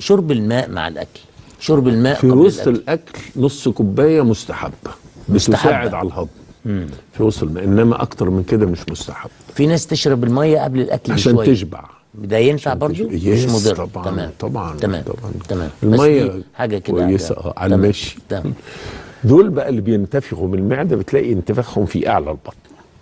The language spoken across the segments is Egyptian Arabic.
شرب الماء مع الاكل شرب الماء في قبل وسط الأكل. الاكل نص كوبايه مستحبه مستحبة. بتساعد على الهضم في وسط الماء انما اكتر من كده مش مستحب في ناس تشرب الميه قبل الاكل عشان بشوية. تشبع ده ينفع برضو مش يس مضر طبعا تمام طبعا تمام طبعا تمام بس الميه دي حاجه كده كويسه حاجة. اه على تمام. المشي تمام دول بقى اللي بينتفخوا من المعده بتلاقي انتفاخهم في اعلى البطن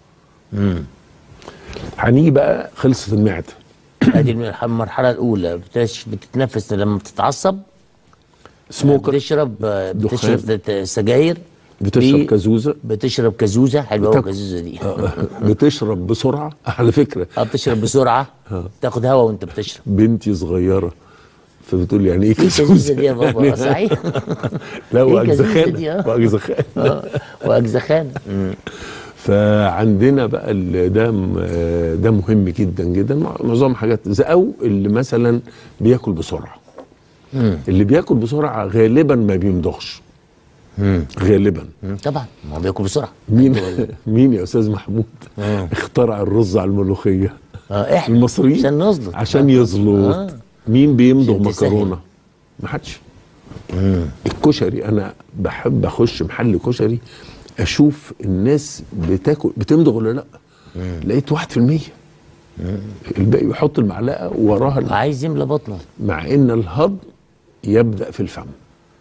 هنيجي بقى خلصت المعده ادي المرح- المرحله الاولى بتش- بتتنفس لما بتتعصب سموكر بتشرب دخان. بتشرب سجاير بتشرب بي- كازوزه بتشرب كازوزه حلوه قوي بتاكل. الكازوزه دي آه، بتشرب بسرعه على فكره اه بتشرب بسرعه تاخد هوا وانت بتشرب بنتي صغيره فبتقول يعني ايه ايه الكازوزه دي يا بابا يعني- صحيح لا إيه الكازوزة دي، واجزخانه آه؟ واجزخانه اه واجزخان مم. فعندنا بقى ال- ده م- آه، ده مهم جدا جدا مع- معظم حاجات زي او اللي مثلا بياكل بسرعه اللي بياكل بسرعه غالبا ما بيمضغش غالبا مم. طبعا ما هو بياكل بسرعه مين مين يا استاذ محمود اخترع الرز على الملوخيه اه احنا المصريين عشان نظلط عشان يزلط آه. مين بيمضغ عشان تسهل. مكرونه ما حدش الكشري انا بحب اخش محل كشري اشوف الناس بتاكل بتمضغ ولا لا لقيت واحد في المية الباقي بيحط المعلقه وراها ال- عايز يملى بطنه مع ان الهضم يبدا في الفم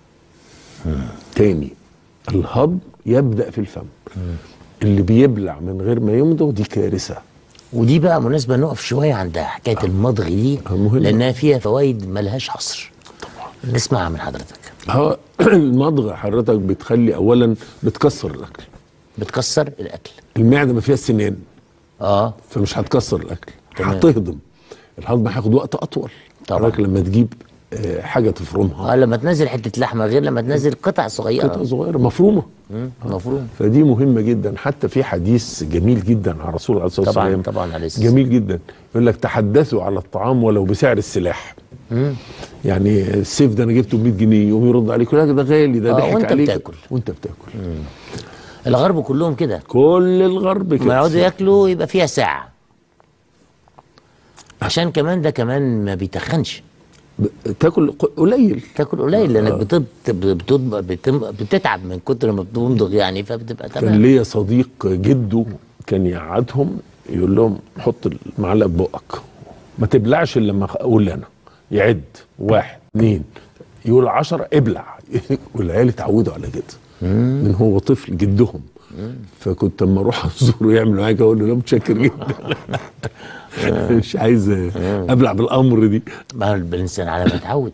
تاني الهضم يبدا في الفم اللي بيبلع من غير ما يمضغ دي كارثه ودي بقى مناسبه نقف شويه عند حكايه المضغ دي آه، مهم. لانها فيها فوائد ملهاش حصر نسمعها من حضرتك اه المضغ حضرتك بتخلي اولا بتكسر الاكل بتكسر الاكل المعده ما فيها سنان اه فمش هتكسر الاكل تمام. هتهضم الهضم هياخد وقت اطول طبعا. حضرتك لما تجيب آه، حاجه تفرمها اه لما تنزل حته لحمه غير لما تنزل قطع صغيره قطعه صغيره مفرومه مم، مفروض فدي مهمه جدا حتى في حديث جميل جدا عن الرسول عليه الصلاه طبعا والسلام طبعا عليه الصلاه جميل جدا يقول لك تحدثوا على الطعام ولو بسعر السلاح يعني السيف ده انا جبته ب 100 جنيه يقوم يرد عليك يقول لك ده غالي ده آه، ضحك وأنت عليك بتاكل. وانت بتاكل الغرب كلهم كده كل الغرب لما يقعدوا كده ياكلوا يبقى فيها ساعه عشان كمان ده كمان ما بيتخنش ب- تاكل ق- قليل تاكل قليل لانك بتب... بتب... بتم... بتتعب من كتر ما بتمضغ يعني فبتبقى كان تمام ليا صديق جده كان يقعدهم يقول لهم حط المعلقه في بقك ما تبلعش الا لما اقول انا يعد واحد اثنين يقول عشرة ابلع والعيال اتعودوا على كده من هو طفل جدهم فكنت اما اروح ازوره يعمل معايا كده اقول له لا متشكر جدا مش عايز ابلع بالامر دي ما هو الانسان على ما يتعود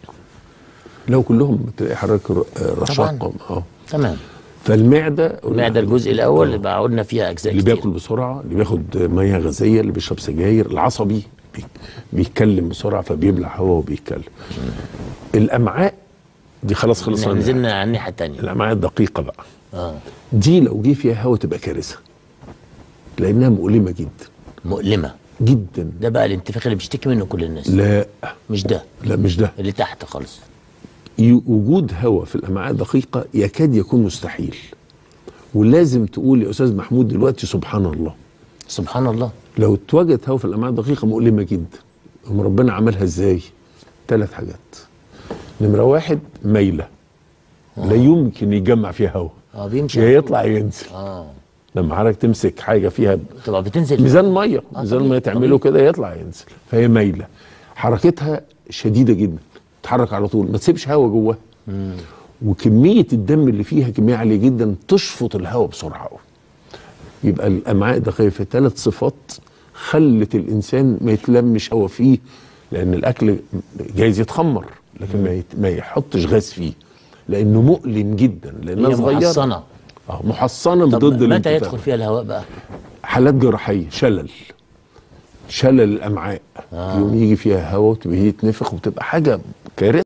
لو كلهم تلاقي حضرتك ر- رشاقه اه تمام فالمعده المعده الجزء الاول اللي بقى قلنا فيها اجزاء اللي كتير بياكل بسرعه اللي بياخد ميه غازيه اللي بيشرب سجاير العصبي بي- بيتكلم بسرعه فبيبلع هوا وبيتكلم الامعاء دي خلاص خلصنا إحنا منها. نزلنا على الناحيه الثانيه الامعاء الدقيقه بقى اه دي لو جه فيها هوا تبقى كارثه لانها مؤلمه جدا مؤلمه جدا ده بقى الانتفاخ اللي بيشتكي منه كل الناس لا مش ده لا مش ده اللي تحت خالص ي- وجود هواء في الامعاء الدقيقه يكاد يكون مستحيل ولازم تقول يا استاذ محمود دلوقتي سبحان الله سبحان الله لو اتوجد هواء في الامعاء الدقيقه مؤلمه جدا هم ربنا عملها ازاي ثلاث حاجات نمره واحد ميله لا يمكن يجمع فيها هواء اه بيمشي يا على يطلع يا ينزل اه لما حضرتك تمسك حاجه فيها طبعا بتنزل ميزان ميه آه، ميزان طبيعي، ميه تعمله كده يطلع ينزل فهي مايله حركتها شديده جدا تتحرك على طول ما تسيبش هواء جواها وكميه الدم اللي فيها كميه عاليه جدا تشفط الهواء بسرعه قوي يبقى الامعاء الدقيقه في ثلاث صفات خلت الانسان ما يتلمش هواء فيه لان الاكل جايز يتخمر لكن ما, يت... ما يحطش غاز فيه لانه مؤلم جدا لانها هي صغيره محصنه اه محصنه طب ضد متى الانتفاخ. يدخل فيها الهواء بقى حالات جراحيه شلل شلل الامعاء آه. يوم يجي فيها هواء وتبقى هي تنفخ وتبقى حاجه كارثه